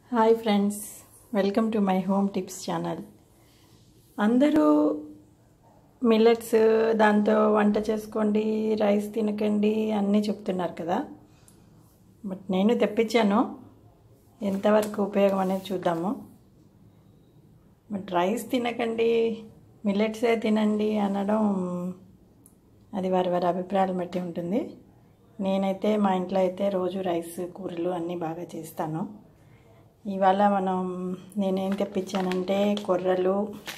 Hi friends welcome to my home tips channel అందరూ millets దాంతో వంట చేసుకోండి రైస్ తినకండి అన్నీ చెప్తున్నారు కదా బట్ నేను తెప్పించాను ఎంతవరకు ఉపయోగం అనేది చూద్దాము బట్ రైస్ తినకండి మిల్లెట్సే తినండి అనడం అది వారి వారి అభిప్రాయాలు బట్టి ఉంటుంది నేనైతే మా ఇంట్లో అయితే రోజు రైస్ కూరలు అన్నీ బాగా చేస్తాను ఇవాళ మనం నేనేం తెప్పించానంటే కొర్రలు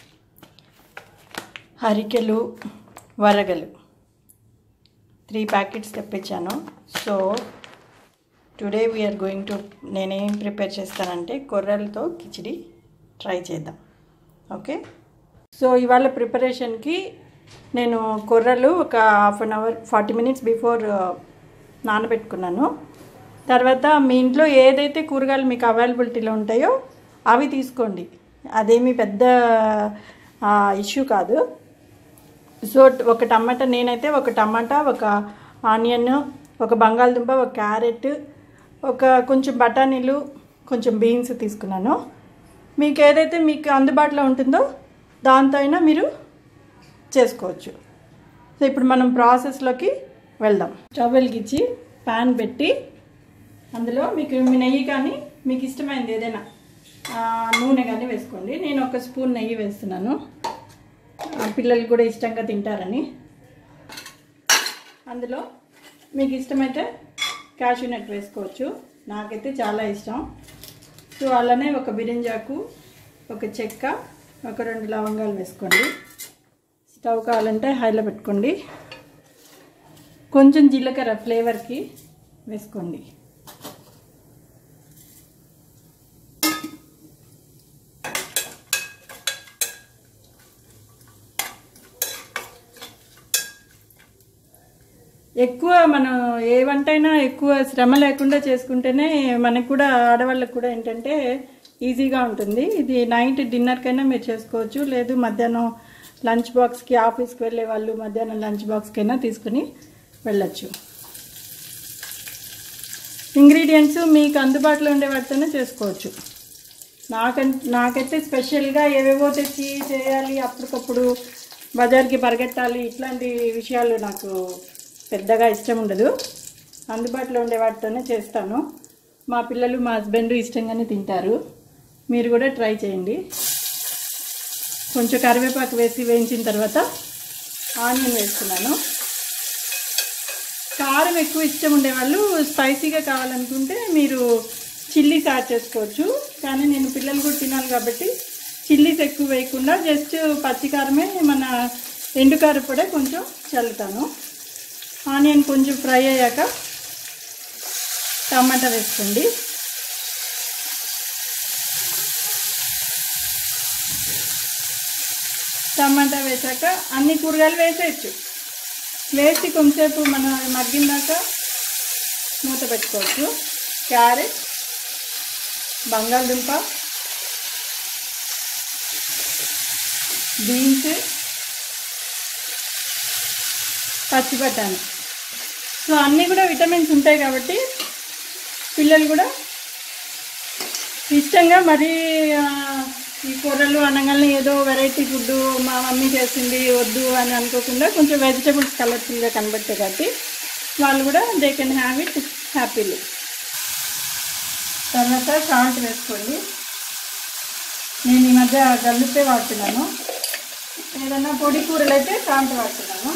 హరికెలు వరగలు త్రీ ప్యాకెట్స్ తెప్పించాను so today we are going to నేనేం ప్రిపేర్ చేస్తానంటే కొర్రలతో కిచిడి ట్రై చేద్దాం ఓకే సో ఇవాళ ప్రిపరేషన్కి నేను కొర్రలు ఒక half an hour forty minutes before నానబెట్టుకున్నాను తర్వాత మీ ఇంట్లో ఏదైతే కూరగాయలు మీకు అవైలబిలిటీలో ఉంటాయో అవి తీసుకోండి అదేమి పెద్ద ఇష్యూ కాదు సో ఒక టమాటా నేనైతే ఒక టమాటా ఒక ఆనియన్ ఒక బంగాళదుంప ఒక క్యారెట్ ఒక కొంచెం బఠానీలు కొంచెం బీన్స్ తీసుకున్నాను మీకు ఏదైతే మీకు అందుబాటులో ఉంటుందో దాంతో అయినా మీరు చేసుకోవచ్చు సో ఇప్పుడు మనం ప్రాసెస్లోకి వెళ్దాం స్టవ్ వెలిగించి ప్యాన్ పెట్టి అందులో మీకు మీ నెయ్యి కానీ మీకు ఇష్టమైనది ఏదైనా నూనె కానీ వేసుకోండి నేను ఒక స్పూన్ నెయ్యి వేస్తున్నాను పిల్లలు కూడా ఇష్టంగా తింటారని అందులో మీకు ఇష్టమైతే క్యాషూ నట్ వేసుకోవచ్చు నాకైతే చాలా ఇష్టం సో అలానే ఒక బిరింజాకు ఒక చెక్క ఒక రెండు లవంగాలు వేసుకోండి స్టవ్ కావాలంటే హైలో పెట్టుకోండి కొంచెం జీలకర్ర ఫ్లేవర్కి వేసుకోండి ఎక్కువ మనం ఏ వంట అయినా ఎక్కువ శ్రమ లేకుండా చేసుకుంటేనే మనకు కూడా ఆడవాళ్ళకు కూడా ఏంటంటే ఈజీగా ఉంటుంది ఇది నైట్ డిన్నర్కైనా మీరు చేసుకోవచ్చు లేదు మధ్యాహ్నం లంచ్ బాక్స్కి ఆఫీస్కి వెళ్ళే వాళ్ళు మధ్యాహ్నం లంచ్ బాక్స్కైనా తీసుకుని వెళ్ళచ్చు ఇంగ్రీడియంట్స్ మీకు అందుబాటులో ఉండే వాటితోనే చేసుకోవచ్చు నాకంటే నాకైతే స్పెషల్గా ఏవేవో తెచ్చి చేయాలి అప్పటికప్పుడు బజార్కి పరిగెట్టాలి ఇట్లాంటి విషయాలు నాకు పెద్దగా ఇష్టం ఉండదు అందుబాటులో ఉండే వాటితోనే చేస్తాను మా పిల్లలు మా హస్బెండ్ ఇష్టంగానే తింటారు మీరు కూడా ట్రై చేయండి కొంచెం కరివేపాకు వేసి వేయించిన తర్వాత ఆనియన్ వేస్తున్నాను కారం ఎక్కువ ఇష్టం ఉండేవాళ్ళు స్పైసీగా కావాలనుకుంటే మీరు చిల్లీస్ యాడ్ చేసుకోవచ్చు కానీ నేను పిల్లలు కూడా తినాలి కాబట్టి చిల్లీస్ ఎక్కువ వేయకుండా జస్ట్ పచ్చికారమే మన ఎండుకారం కూడా కొంచెం చల్లుతాను ఆనియన్ కొంచెం ఫ్రై అయ్యాక టమాటా వేసుకోండి టమాటా వేసాక అన్ని కూరగాయలు వేసేయచ్చు వేసి కొంచెంసేపు మనం మగ్గిందాక మూత పెట్టుకోవచ్చు క్యారెట్ బంగాళదుంప బీన్స్ పచ్చి బఠానీ సో అన్నీ కూడా విటమిన్స్ ఉంటాయి కాబట్టి పిల్లలు కూడా ఇష్టంగా మరీ ఈ కూరలు అనగానే ఏదో వెరైటీ ఫుడ్ మా మమ్మీ చేసింది వద్దు అని అనుకోకుండా కొంచెం వెజిటబుల్స్ కలర్ఫుల్గా కనబడతాయి కాబట్టి వాళ్ళు కూడా they can have it happily తర్వాత సాల్ట్ వేసుకోండి నేను ఈ మధ్య గల్లుపే వాడుతున్నాను ఏదన్నా పొడి కూరలు అయితే సాల్ట్ వాడుతున్నాను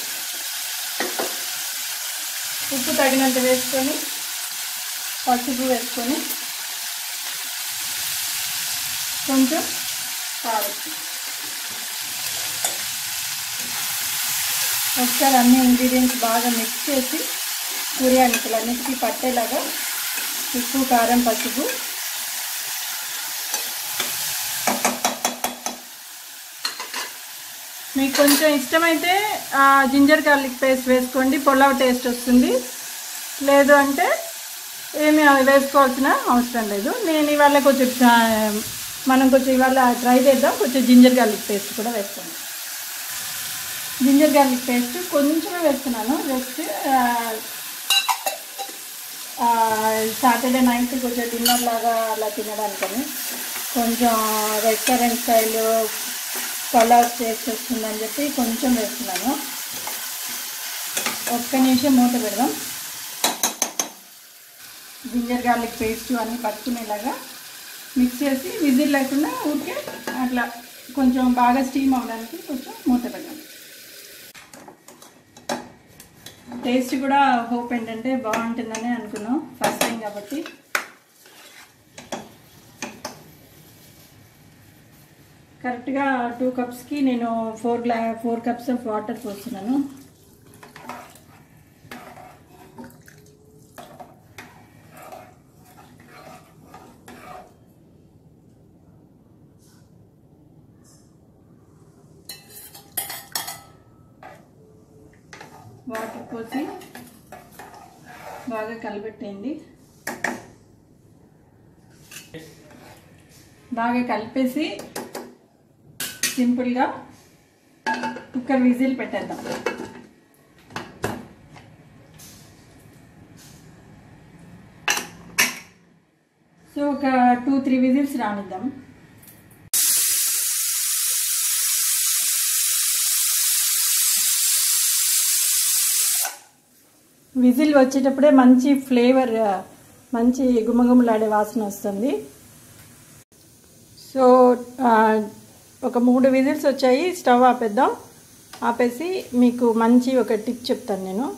ఉప్పు తగినంత వేసుకొని పసుపు వేసుకొని కొంచెం కారం ఒకసారి అన్ని ఇంగ్రీడియంట్స్ బాగా మిక్స్ చేసి కూరగాయలు అన్నిటికీ పట్టేలాగా ఉప్పు కారం పసుపు మీకు కొంచెం ఇష్టమైతే జింజర్ గార్లిక్ పేస్ట్ వేసుకోండి పొలావ్ టేస్ట్ వస్తుంది లేదు అంటే ఏమి వేసుకోవాల్సిన అవసరం లేదు నేను ఇవాళ కొంచెం మనం కొంచెం ఇవాళ ట్రై చేద్దాం కొంచెం జింజర్ గార్లిక్ పేస్ట్ కూడా వేసుకోండి జింజర్ గార్లిక్ పేస్ట్ కొంచెమే వేస్తున్నాను జస్ట్ సాటర్డే నైట్ కొంచెం డిన్నర్ లాగా అలా తినడానికని కొంచెం రెస్టారెంట్ స్టైల్ కలర్ టేస్ట్ వస్తుందని చెప్పి కొంచెం వేస్తున్నాను ఒక్క నిమిషం మూత పెడదాం జింజర్ గార్లిక్ పేస్ట్ అన్నీ పట్టుకునేలాగా మిక్స్ చేసి విజిల్ లేకుండా ఊరికే అట్లా కొంచెం బాగా స్టీమ్ అవ్వడానికి కొంచెం మూత పెట్టాలి టేస్ట్ కూడా హోప్ ఏంటంటే బాగుంటుందని అనుకున్నాం ఫస్ట్ టైం కాబట్టి కరెక్ట్గా టూ కప్స్కి నేను ఫోర్ గ్లా ఫోర్ కప్స్ ఆఫ్ వాటర్ పోస్తున్నాను వాటర్ పోసి బాగా కలిపెట్టేయండి బాగా కలిపేసి సింపుల్గా కుక్కర్ విజిల్ పెట్టేద్దాం సో ఒక టూ త్రీ విజిల్స్ రానిద్దాం విజిల్ వచ్చేటప్పుడే మంచి ఫ్లేవర్ మంచి గుమగుమలాడే వాసన వస్తుంది సో ఆ, ఒక మూడు విజిల్స్ వచ్చాయి స్టవ్ ఆపేద్దాం ఆపేసి మీకు మంచి ఒక టిప్ చెప్తాను నేను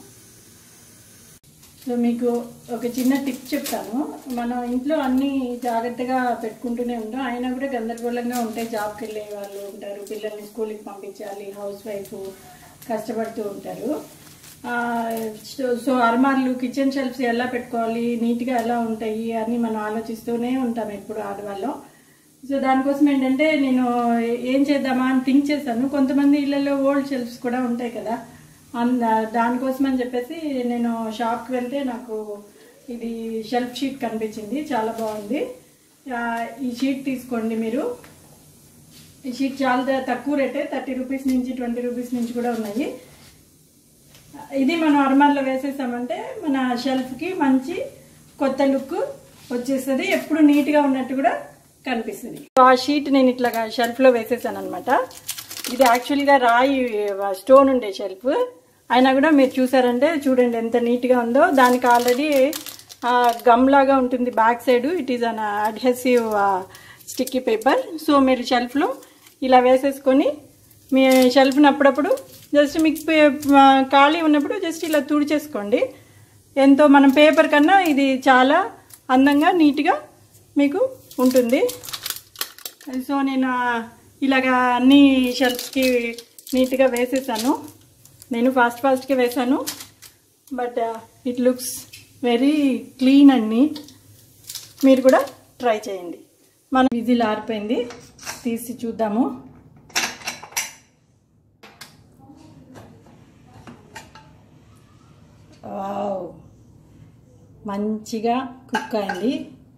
సో మీకు ఒక చిన్న టిప్ చెప్తాను మనం ఇంట్లో అన్నీ జాగ్రత్తగా పెట్టుకుంటూనే ఉంటాం అయినా కూడా గందరగోళంగా ఉంటాయి జాబ్కి వెళ్ళే వాళ్ళు ఉంటారు పిల్లల్ని స్కూల్కి పంపించాలి హౌస్ వైఫ్ కష్టపడుతూ ఉంటారు ఆ, సో- సో అర్మార్లు కిచెన్ షెల్ఫ్స్ ఎలా పెట్టుకోవాలి నీట్గా ఎలా ఉంటాయి అని మనం ఆలోచిస్తూనే ఉంటాం ఎప్పుడు ఆడవాళ్ళం సో దానికోసం ఏంటంటే నేను ఏం చేద్దామా అని థింక్ చేశాను కొంతమంది ఇళ్ళలో ఓల్డ్ షెల్ఫ్స్ కూడా ఉంటాయి కదా అన్- దానికోసం అని చెప్పేసి నేను షాప్కి వెళ్తే నాకు ఇది షెల్ఫ్ షీట్ కనిపించింది చాలా బాగుంది ఆ, ఈ షీట్ తీసుకోండి మీరు ఈ షీట్ చాలా త- తక్కువ రేటే థర్టీ రూపీస్ నుంచి ట్వంటీ రూపీస్ నుంచి కూడా ఉన్నాయి ఇది మనం అర్మార్లో వేసేసామంటే మన షెల్ఫ్కి మంచి కొత్త లుక్ వచ్చేస్తుంది ఎప్పుడు నీట్గా ఉన్నట్టు కూడా కనిపిస్తుంది ఆ షీట్ నేను ఇట్లా షెల్ఫ్లో వేసేసాను అనమాట ఇది యాక్చువల్గా రాయి స్టోన్ ఉండే షెల్ఫ్ అయినా కూడా మీరు చూసారంటే చూడండి ఎంత నీట్గా ఉందో దానికి ఆల్రెడీ గమ్ లాగా ఉంటుంది back side it is an adhesive sticky paper so మీరు షెల్ఫ్లో ఇలా వేసేసుకొని మీ షెల్ఫ్ని అప్పుడప్పుడు జస్ట్ మీకు పే- ఆ, ఖాళీ ఉన్నప్పుడు జస్ట్ ఇలా తుడిచేసుకోండి ఎంతో మనం పేపర్ కన్నా ఇది చాలా అందంగా నీట్గా మీకు ఉంటుంది సో నేను ఆ, ఇలాగా అన్ని షెల్ఫ్స్కి నీట్గా వేసేసాను నేను ఫాస్ట్ ఫాస్ట్గా వేసాను but it looks very clean and neat మీరు కూడా ట్రై చేయండి మన విజిల్ ఆరిపోయింది తీసి చూద్దాము వావ్ మంచిగా కుక్ అయింది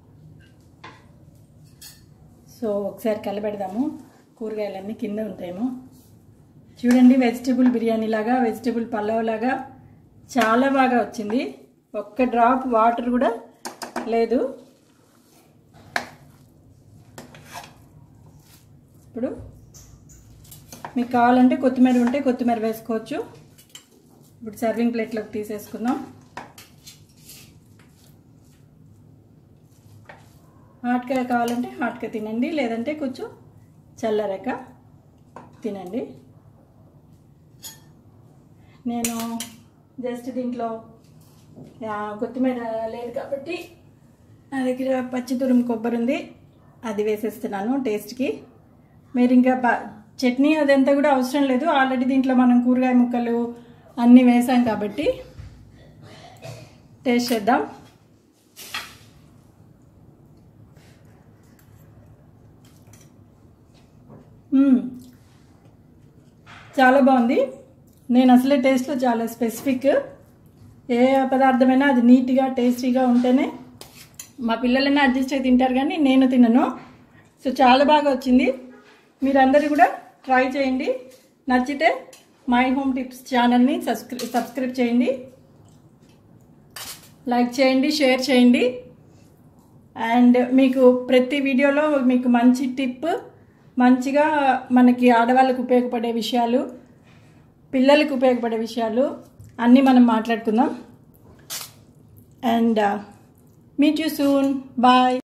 సో ఒకసారి కలబెడదాము కూరగాయలన్నీ కింద ఉంటాయేమో చూడండి వెజిటబుల్ బిర్యానీ లాగా వెజిటబుల్ పలావ్ లాగా చాలా బాగా వచ్చింది ఒక్క డ్రాప్ వాటర్ కూడా లేదు ఇప్పుడు మీకు కావాలంటే కొత్తిమీర ఉంటే కొత్తిమీర వేసుకోవచ్చు ఇప్పుడు సర్వింగ్ ప్లేట్లోకి తీసేసుకుందాం హాట్గా కావాలంటే హాట్గా తినండి లేదంటే కొంచెం చల్లరాక తినండి నేను జస్ట్ దీంట్లో ఆ, కొత్తిమీర లేదు కాబట్టి నా దగ్గర పచ్చి తురుము కొబ్బరి ఉంది అది వేసేస్తున్నాను టేస్ట్కి మీరు ఇంకా బ చట్నీ అదంతా కూడా అవసరం లేదు ఆల్రెడీ దీంట్లో మనం కూరగాయ ముక్కలు అన్నీ వేసాం కాబట్టి టేస్ట్ చేద్దాం మ్మ్. చాలా బాగుంది నేను అసలే టేస్ట్లో చాలా స్పెసిఫిక్ ఏ పదార్థమైనా అది నీట్గా టేస్టీగా ఉంటేనే మా పిల్లలైనా అడ్జస్ట్ అయి తింటారు కానీ నేను తినను సో చాలా బాగా వచ్చింది మీరందరూ కూడా ట్రై చేయండి నచ్చితే మై హోమ్ టిప్స్ ఛానల్ని సబ్స్క్రై సబ్స్క్రైబ్ చేయండి లైక్ చేయండి షేర్ చేయండి అండ్ మీకు ప్రతి వీడియోలో మీకు మంచి టిప్ మంచిగా మనకి ఆడవాళ్ళకు ఉపయోగపడే విషయాలు పిల్లలకు ఉపయోగపడే విషయాలు అన్నీ మనం మాట్లాడుకుందాం and meet you soon bye